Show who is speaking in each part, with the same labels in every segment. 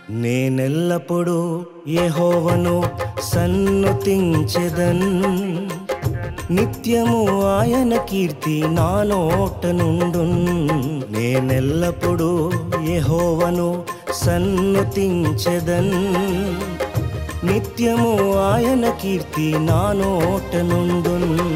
Speaker 1: నేనెల్లప్పుడూ యెహోవను సన్నుతించెదన్ నిత్యము ఆయన కీర్తి నా నోట నుండు నేనెల్లప్పుడూ యెహోవను సన్నుతించెదన్ నిత్యము ఆయన కీర్తి నా నోట నుండు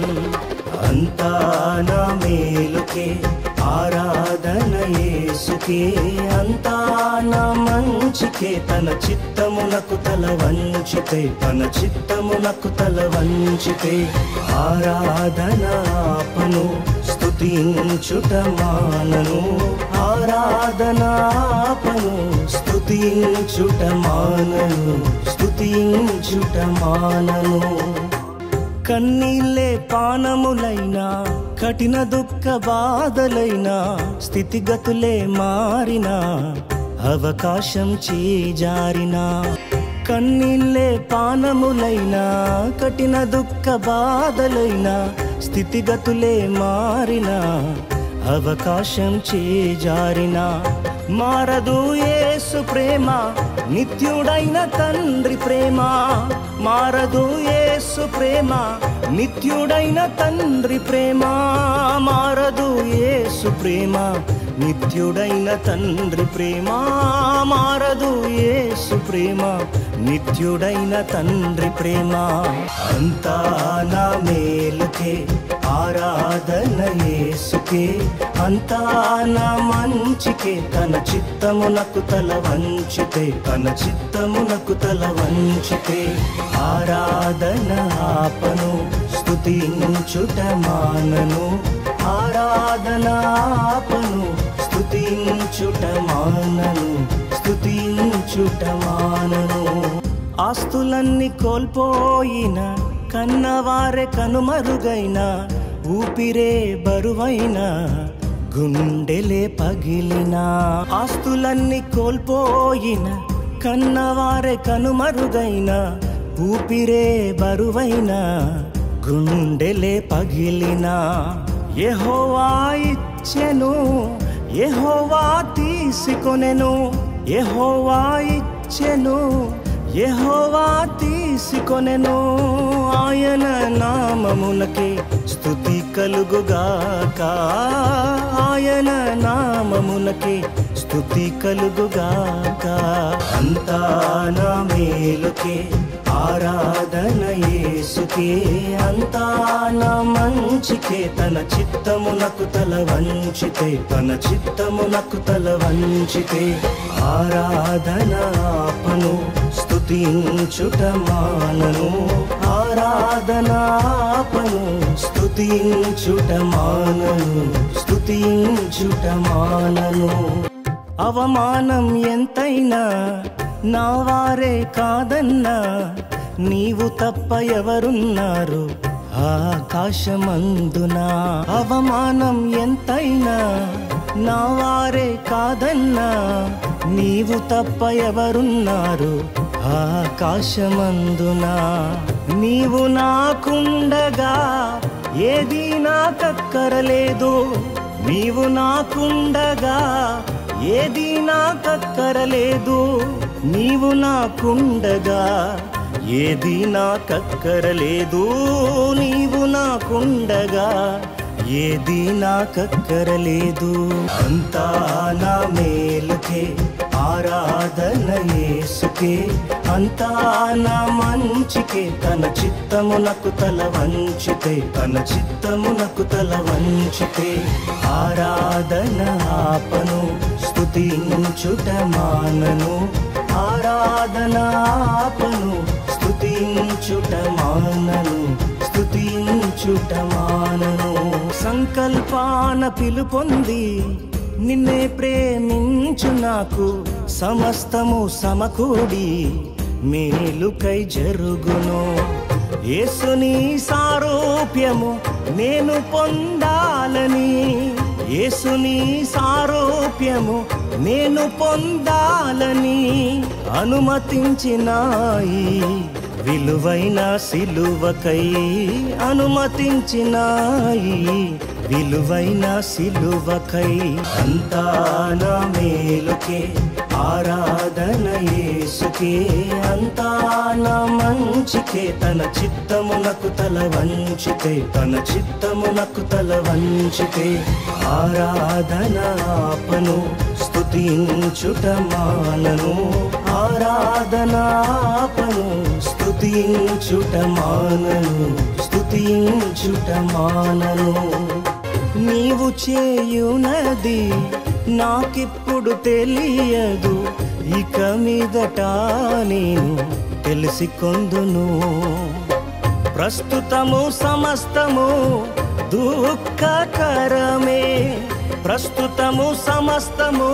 Speaker 1: అంతా నా మేలుకే ఆరాధన యేసుకే అంతా నా మంచికే తన చిత్తమునకు తల వంచితే తన చిత్తమునకు తల వంచితే ఆరాధన ఆపను స్తుతించుట మానను ఆరాధన ఆపను స్తుతించుట మానను స్తుతించుట మానను కన్నీళ్ళే పానములైనా కఠిన దుఃఖ బాధలైనా స్థితిగతులే మారినా అవకాశం చేజారినా కన్నీళ్ళే పానములైనా కఠిన దుఃఖ బాధలైనా స్థితిగతులే మారినా అవకాశం చేజారినా మారదు యేసు ప్రేమ నిత్యుడైన తండ్రి ప్రేమ మారదు యేసు ప్రేమ నిత్యుడైన తండ్రి ప్రేమ మారదు యేసు ప్రేమ నిత్యుడైన తండ్రి ప్రేమ మారదు యేసు ప్రేమ నిత్యుడైన తండ్రి ప్రేమ అంతా నా మేలుకే ఆరాధన యేసుకే అంతా నా మంచికే తన చిత్తమునకు తల వంచితే తన చిత్తమునకు తల వంచితే ఆరాధన ఆపను స్తుతించుట మానను ఆరాధన ఆపను స్తుతించుట మానను స్తుతించుట మానను ఆస్తులన్నీ కోల్పోయిన కన్నవారే కనుమరుగైన ఊపిరే బరువైన గుండెలే పగిలిన ఆస్తులన్నీ కోల్పోయిన కన్నవారే కనుమరుగైన ఊపిరే బరువైన గుండెలే పగిలిన యెహోవా ఇచ్చెను యెహోవా తీసుకొనెను యెహోవా ఇచ్చెను యెహోవా తీసుకొనెను ఆయన నామమునకే స్తుతి కలుగుగాక ఆయన నామమునకే స్తుతి కలుగుగాక అంతా నా మేలుకే ఆరాధన యేసుకే అంతా నా మంచికే తన చిత్తమునకు తల వంచితే తన చిత్తమునకు తల వంచితే ఆరాధన ఆపను స్తుతించుట మానను ఆరాధన ఆపను స్తుతించుట మానను స్తుతించుట మానను అవమానం ఎంతైనా నా వారే కాదన్నా నీవు తప్ప ఎవరున్నారు ఆకాశమందున అవమానం ఎంతైనా నా వారే కాదన్నా నీవు తప్ప ఎవరున్నారు ఆకాశమందున నీవు నాకుండగా ఏది నాకక్కరలేదు నీవు నాకుండగా ఏది నాకక్కరలేదు నీవు నాకుండగా ఏది నాకక్కరలేదు నీవు నాకుండగా ఏది నాకక్కరలేదు అంతా నా మేలుకే ఆరాధన యేసుకే అంతా నా మంచికే తన చిత్తమునకు తల వంచితే తన చిత్తమునకు తల వంచితే ఆరాధన ఆపను స్తుతించుట మానను ఆరాధన ఆపను స్తుతించుట మానను స్తుతించుట మానను సంకల్పాన పిలుపొంది నిన్నే ప్రేమించు నాకు సమస్తము సమకూడి మేలుకై జరుగును యేసుని సారూప్యము నేను పొందాలని యేసుని సారూప్యము నేను పొందాలని అనుమతించినాయి విలువైన సిలువకై అనుమతించినాయి విలువైన సిలువకై అంతా నా మేలుకే ఆరాధన యేసుకే అంతా నా మంచికే తన చిత్తమునకు తల వంచితే తన చిత్తమునకు తల వంచితే ఆరాధన ఆపను స్తుతించుట మానను ఆరాధన ఆపను స్తుతించుట మానను స్తుతించుట మానను నీవు చేయునది నాకిప్పుడు తెలియదు ఇక మీదట నేను తెలిసికొందును ప్రస్తుతము సమస్తము దుఃఖకరమే ప్రస్తుతము సమస్తము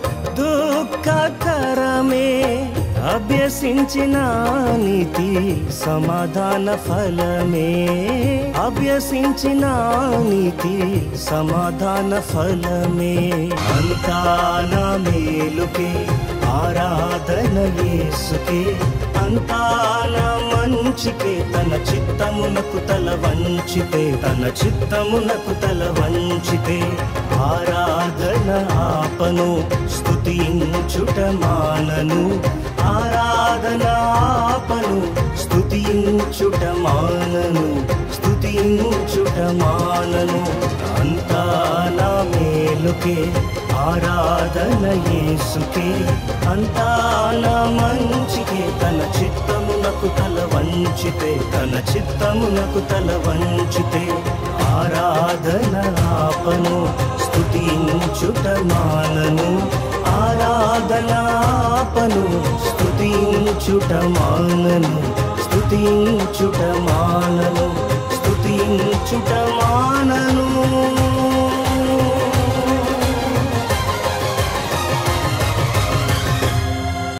Speaker 1: దుఃఖకరమే అభ్యసించిన నీతి సమాధాన ఫలమే అభ్యసించిన నీతి సమాధాన ఫలమే అంతా నా మేలుకే ఆరాధన యేసుకే అంతా నా మంచికే తన చిత్తమునకు తల వంచితే తన చిత్తమునకు తల వంచితే ఆరాధన ఆపను స్తుతించుట మానను ఆరాధన ఆపను స్తుతించుట మానను స్తుతించుట మానను అంతా నా మేలుకే ఆరాధన యేసుకే అంతా నా మంచికే తన చిత్తమునకు తల వంచితే తన చిత్తమునకు తల వంచితే ఆరాధన ఆపను స్తుతించుట మానను ఆరాధన ఆపను స్తుతించుట మానను స్తుతించుట మానను స్తుతించుట మానను